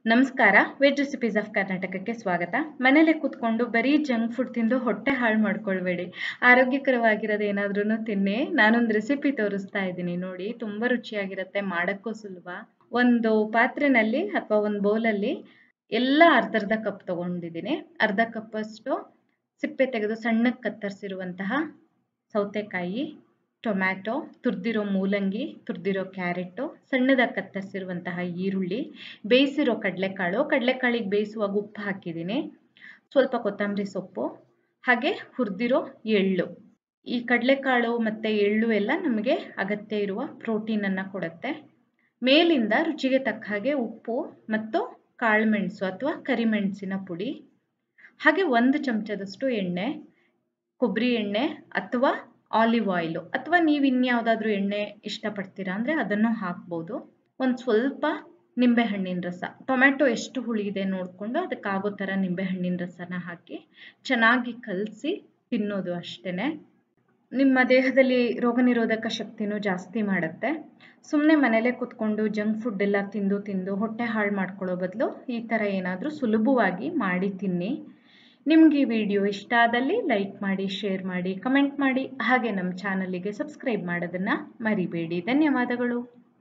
ನಮಸ್ಕಾರ veg recipes of ಕರ್ನಾಟಕಕ್ಕೆ ಸ್ವಾಗತ ಮನೇಲೆ ಕೂತ್ಕೊಂಡು ಬರೀ ಜಂಕ್ ಫುಡ್ ತಿಂದು ಹೊಟ್ಟೆ ಹಾಳು ಮಾಡ್ಕೊಳ್ಬೇಡಿ ಆರೋಗ್ಯಕರವಾಗಿರೋದು ಏನಾದ್ರೂ ತಿನ್ನಿ ನಾನೊಂದು ರೆಸಿಪಿ ತೋರಿಸ್ತಾ ಇದ್ದೀನಿ ನೋಡಿ ತುಂಬ ರುಚಿಯಾಗಿರುತ್ತೆ ಮಾಡೋಕ್ಕೂ ಸುಲಭ ಒಂದು ಪಾತ್ರೆನಲ್ಲಿ ಅಥವಾ ಒಂದು ಬೌಲಲ್ಲಿ ಎಲ್ಲ ಅರ್ಧ ಅರ್ಧ ಕಪ್ ತಗೊಂಡಿದ್ದೀನಿ ಅರ್ಧ ಕಪ್ಪಷ್ಟು ಸಿಪ್ಪೆ ತೆಗೆದು ಸಣ್ಣಕ್ಕೆ ಕತ್ತರಿಸಿರುವಂತಹ ಸೌತೆಕಾಯಿ ಟೊಮ್ಯಾಟೊ ತುರಿದಿರೋ ಮೂಲಂಗಿ ತುರಿದಿರೋ ಕ್ಯಾರೆಟು ಸಣ್ಣದಾಗಿ ಕತ್ತರಿಸಿರುವಂತಹ ಈರುಳ್ಳಿ ಬೇಯಿಸಿರೋ ಕಡಲೆಕಾಳು ಕಡಲೆಕಾಳಿಗೆ ಬೇಯಿಸುವಾಗ ಉಪ್ಪು ಹಾಕಿದ್ದೀನಿ ಸ್ವಲ್ಪ ಕೊತ್ತಂಬರಿ ಸೊಪ್ಪು ಹಾಗೆ ಹುರಿದಿರೋ ಎಳ್ಳು ಈ ಕಡಲೆಕಾಳು ಮತ್ತು ಎಳ್ಳು ಎಲ್ಲ ನಮಗೆ ಅಗತ್ಯ ಇರುವ ಪ್ರೋಟೀನನ್ನು ಕೊಡುತ್ತೆ ಮೇಲಿಂದ ರುಚಿಗೆ ತಕ್ಕ ಹಾಗೆ ಉಪ್ಪು ಮತ್ತು ಕಾಳುಮೆಣಸು ಅಥವಾ ಕರಿಮೆಣಸಿನ ಪುಡಿ ಹಾಗೆ ಒಂದು ಚಮಚದಷ್ಟು ಎಣ್ಣೆ ಕೊಬ್ಬರಿ ಎಣ್ಣೆ ಅಥವಾ ಆಲಿವ್ ಆಯಿಲು ಅಥವಾ ನೀವು ಇನ್ಯಾವುದಾದ್ರೂ ಎಣ್ಣೆ ಇಷ್ಟಪಡ್ತೀರಾ ಅಂದರೆ ಅದನ್ನು ಹಾಕ್ಬೋದು ಒಂದು ಸ್ವಲ್ಪ ನಿಂಬೆಹಣ್ಣಿನ ರಸ ಟೊಮ್ಯಾಟೊ ಎಷ್ಟು ಹುಳಿ ಇದೆ ನೋಡಿಕೊಂಡು ಅದಕ್ಕಾಗೋ ಥರ ನಿಂಬೆಹಣ್ಣಿನ ರಸನ ಹಾಕಿ ಚೆನ್ನಾಗಿ ಕಲಸಿ ತಿನ್ನೋದು ಅಷ್ಟೇ ನಿಮ್ಮ ದೇಹದಲ್ಲಿ ರೋಗ ನಿರೋಧಕ ಶಕ್ತಿನೂ ಜಾಸ್ತಿ ಮಾಡುತ್ತೆ ಸುಮ್ಮನೆ ಮನೇಲೇ ಕೂತ್ಕೊಂಡು ಜಂಕ್ ಫುಡ್ ಎಲ್ಲ ತಿಂದು ತಿಂದು ಹೊಟ್ಟೆ ಹಾಳು ಮಾಡ್ಕೊಳ್ಳೋ ಬದಲು ಈ ಥರ ಏನಾದರೂ ಸುಲಭವಾಗಿ ಮಾಡಿ ತಿನ್ನಿ ನಿಮ್ಗೆ ಈ ವಿಡಿಯೋ ಇಷ್ಟ ಆದಲ್ಲಿ ಲೈಕ್ ಮಾಡಿ ಶೇರ್ ಮಾಡಿ ಕಮೆಂಟ್ ಮಾಡಿ ಹಾಗೆ ನಮ್ಮ ಚಾನಲಿಗೆ ಸಬ್ಸ್ಕ್ರೈಬ್ ಮಾಡೋದನ್ನು ಮರಿಬೇಡಿ ಧನ್ಯವಾದಗಳು